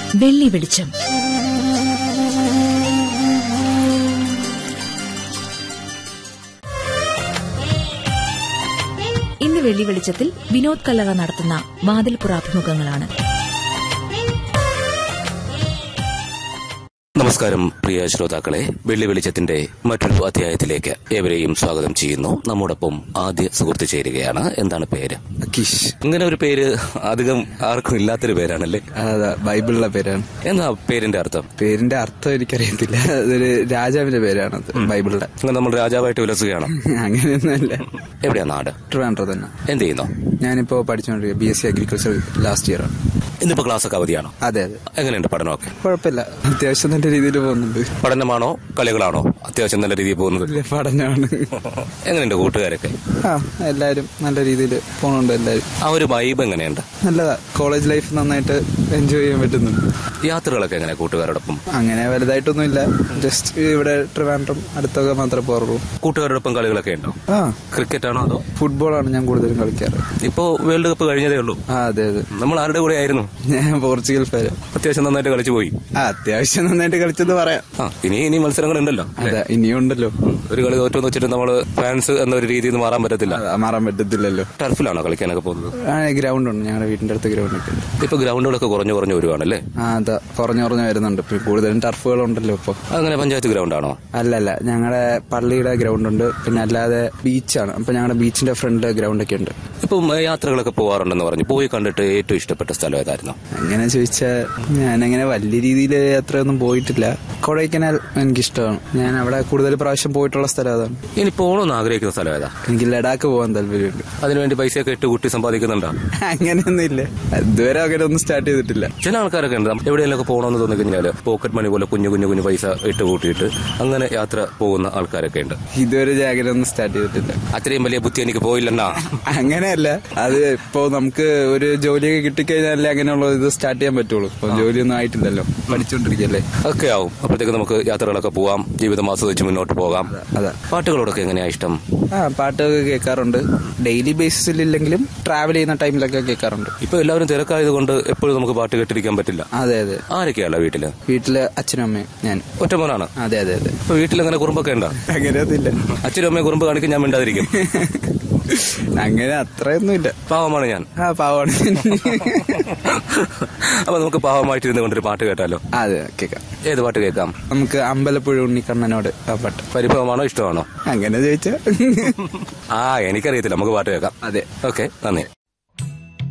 വെള്ളി വെളിച്ചം ഇന്ന് വെള്ളി വെളിച്ചത്തിൽ വിനോദ് കല്ലറ നടത്തുന്ന വാതിൽപ്പുറ അഭിമുഖങ്ങളാണ് നമസ്കാരം പ്രിയ ശ്രോതാക്കളെ വെള്ളി വെളിച്ചത്തിന്റെ മറ്റൊരു അധ്യായത്തിലേക്ക് ഏവരെയും സ്വാഗതം ചെയ്യുന്നു നമ്മോടൊപ്പം ആദ്യ സുഹൃത്ത് ചേരുകയാണ് എന്താണ് പേര് അക്കീഷ് ഇങ്ങനെ ഒരു പേര് അധികം ആർക്കും ഇല്ലാത്തൊരു പേരാണല്ലേ അതാ ബൈബിളിലെ പേരാണ് എന്നാ പേരിന്റെ അർത്ഥം പേരിന്റെ അർത്ഥം എനിക്കറിയത്തില്ല അതൊരു രാജാവിന്റെ പേരാണ് അത് ബൈബിളിലെ അങ്ങനെ നമ്മൾ രാജാവായിട്ട് വിലസുകയാണോ അങ്ങനെയൊന്നുമല്ല എവിടെയാ നാട് ട്രിവാൻഡ്രം തന്നെ എന്ത് ചെയ്യുന്നു ഞാനിപ്പോ പഠിച്ചുകൊണ്ടിരിക്കുക B S C agriculture last year ആണ് ഇന്നിപ്പോ ക്ലാസ് ഒക്കെ അവധിയാണോ അതെ അതെ എങ്ങനെയുണ്ട് പഠനമൊക്കെ കുഴപ്പമില്ല അത്യാവശ്യം നല്ല രീതിയിൽ പോകുന്നുണ്ട് പഠനമാണോ കളികളാണോ അത്യാവശ്യം നല്ല രീതിയിൽ പോകുന്നത് വലിയ പഠനമാണ് എങ്ങനെയുണ്ട് കൂട്ടുകാരൊക്കെ ആ എല്ലാരും നല്ല രീതിയിൽ പോകുന്നുണ്ട് എല്ലാരും ആ ഒരു വൈബ് എങ്ങനെയുണ്ട് നല്ലതാ കോളേജ് ലൈഫ് നന്നായിട്ട് എൻജോയ് ചെയ്യാൻ പറ്റുന്നുണ്ട് യാത്രകളൊക്കെ എങ്ങനെ കൂട്ടുകാരോടൊപ്പം അങ്ങനെ വലുതായിട്ടൊന്നുമില്ല ജസ്റ്റ് ഇവിടെ ട്രിവാൻഡ്രം അടുത്തൊക്കെ മാത്രമേ പോറുള്ളൂ കൂട്ടുകാരോടൊപ്പം കളികളൊക്കെ ഉണ്ടോ ആ ക്രിക്കറ്റ് ആണോ അതോ ഫുട്ബോളാണ് ഞാൻ കൂടുതലും കളിക്കാറ് ഇപ്പോ വേൾഡ് കപ്പ് കഴിഞ്ഞതേ ഉള്ളൂ ആ അതെ അതെ നമ്മൾ ആരുടെ കൂടെ ആയിരുന്നു ഞാൻ പോർച്ചുഗൽ ഫാന് അത്യാവശ്യം നന്നായിട്ട് കളിച്ചു പോയി ആ അത്യാവശ്യം നന്നായിട്ട് കളിച്ചെന്ന് പറയാം ആ ഇനി ഇനി മത്സരങ്ങൾ ഉണ്ടല്ലോ അതെ ഇനിയും ഉണ്ടല്ലോ ഒരു കളി തോറ്റെന്ന് വെച്ചിട്ട് നമ്മള് ഫാൻസ് എന്നൊരു രീതിയിൽ നിന്ന് മാറാൻ പറ്റത്തില്ല അതാ, മാറാൻ പറ്റത്തില്ലല്ലോ ടർഫിലാണോ കളിക്കാനൊക്കെ പോകുന്നത് ആ ഗ്രൗണ്ട് ഉണ്ട് ഞങ്ങളുടെ വീടിന്റെ അടുത്ത് ഗ്രൗണ്ട് ഒക്കെ ഉണ്ട് ഇപ്പൊ ഗ്രൗണ്ടുകളൊക്കെ കുറഞ്ഞു കുറഞ്ഞു വരുവാണല്ലേ ആ അതാ കുറഞ്ഞു കുറഞ്ഞു വരുന്നുണ്ട് ഇപ്പൊ കൂടുതലും ടർഫുകൾ ഉണ്ടല്ലോ ഇപ്പൊ അങ്ങനെ പഞ്ചായത്ത് ഗ്രൗണ്ടാണോ അല്ലല്ല ഞങ്ങളുടെ പള്ളിയുടെ ഗ്രൗണ്ട് ഉണ്ട് പിന്നെ അല്ലാതെ ബീച്ചാണ് അപ്പൊ ഞങ്ങളുടെ ബീച്ചിന്റെ ഫ്രണ്ട് ഗ്രൗണ്ട് ഒക്കെ ഉണ്ട് ഇപ്പം ഏ, യാത്രകളൊക്കെ പോവാറുണ്ടെന്ന് പറഞ്ഞു പോയി കണ്ടിട്ട് ഏറ്റവും ഇഷ്ടപ്പെട്ട സ്ഥലം ഏതായിരുന്നു അങ്ങനെ ചോദിച്ചാൽ ഞാനങ്ങനെ വലിയ രീതിയിൽ യാത്രയൊന്നും പോയിട്ടില്ല കൊടൈക്കനാൽ എനിക്കിഷ്ടമാണ് ഞാൻ അവിടെ കൂടുതൽ പ്രാവശ്യം പോയിട്ടുള്ള സ്ഥലം അതാണ് ഇനി പോകണമെന്ന് ആഗ്രഹിക്കുന്ന സ്ഥലം ഏതാ എനിക്ക് ലഡാക്ക് പോകാൻ താല്പര്യമുണ്ട് അതിനുവേണ്ടി പൈസയൊക്കെ ഇട്ട് കൂട്ടി സമ്പാദിക്കുന്നുണ്ടോ അങ്ങനെയൊന്നും ഇല്ല ഇതുവരെ അങ്ങനെ ഒന്നും സ്റ്റാർട്ട് ചെയ്തിട്ടില്ല ചില ആൾക്കാരൊക്കെ ഉണ്ട് എവിടെയെങ്കിലൊക്കെ പോകണമെന്ന് തോന്നി കഴിഞ്ഞാൽ പോക്കറ്റ് മണി പോലെ കുഞ്ഞു കുഞ്ഞു കുഞ്ഞു പൈസ ഇട്ട് കൂട്ടിയിട്ട് അങ്ങനെ യാത്ര പോകുന്ന ആൾക്കാരൊക്കെ ഉണ്ട് ഇതുവരെ ഞാൻ അങ്ങനെ ഒന്നും സ്റ്റാർട്ട് ചെയ്തിട്ടില്ല അത്രയും വലിയ ബുദ്ധി എനിക്ക് പോയില്ലെന്നാ അങ്ങനെയല്ല അത് ഇപ്പോ നമുക്ക് ഒരു ജോലിയൊക്കെ കിട്ടിക്കഴിഞ്ഞാലേ അങ്ങനെയുള്ള ഇത് സ്റ്റാർട്ട് ചെയ്യാൻ പറ്റുള്ളൂ ഇപ്പൊ ജോലിയൊന്നും ആയിട്ടില്ലല്ലോ പഠിച്ചുകൊണ്ടിരിക്കല്ലേ ഒക്കെ ആവും അപ്പോഴത്തേക്ക് നമുക്ക് യാത്രകളൊക്കെ പോവാം ജീവിതം ആസ്വദിച്ച് മുന്നോട്ട് പോകാം അതാ പാട്ടുകളോടൊക്കെ എങ്ങനെയാ ഇഷ്ടം ആ പാട്ടൊക്കെ കേൾക്കാറുണ്ട് ഡെയിലി ബേസിസിൽ ഇല്ലെങ്കിലും ട്രാവൽ ചെയ്യുന്ന ടൈമിലൊക്കെ കേൾക്കാറുണ്ട് ഇപ്പൊ എല്ലാവരും തിരക്കായത് കൊണ്ട് എപ്പോഴും നമുക്ക് പാട്ട് കേട്ടിരിക്കാൻ പറ്റില്ല അതെ അതെ ആരൊക്കെയല്ല വീട്ടില് വീട്ടില് അച്ഛനും അമ്മയും ഞാൻ ഒറ്റമോനാണ് അതെ അതെ അതെ ഇപ്പൊ വീട്ടിൽ അങ്ങനെ കുറുമ്പൊക്കെ ഉണ്ടോ അങ്ങനെയൊന്നുമില്ല അച്ഛനും അമ്മയും കുറുമ്പ് കാണിക്കാൻ ഞാൻ മിണ്ടാതിരിക്കും അങ്ങനെ അത്രയൊന്നുമില്ല പാവമാണ് ഞാൻ ആ പാവാണ് അപ്പൊ നമുക്ക് പാവമായിട്ടിരുന്ന് കൊണ്ടൊരു പാട്ട് കേട്ടാലോ അതെ കേൾക്കാം ഏത് പാട്ട് കേൾക്കാം നമുക്ക് അമ്പലപ്പുഴ ഉണ്ണിക്കണ്ണനോട് ആ പാട്ട് പരിഭവമാണോ ഇഷ്ടമാണോ അങ്ങനെ ചോദിച്ചാ ആ എനിക്കറിയത്തില്ല നമുക്ക് പാട്ട് കേൾക്കാം അതെ ഓക്കെ നന്ദി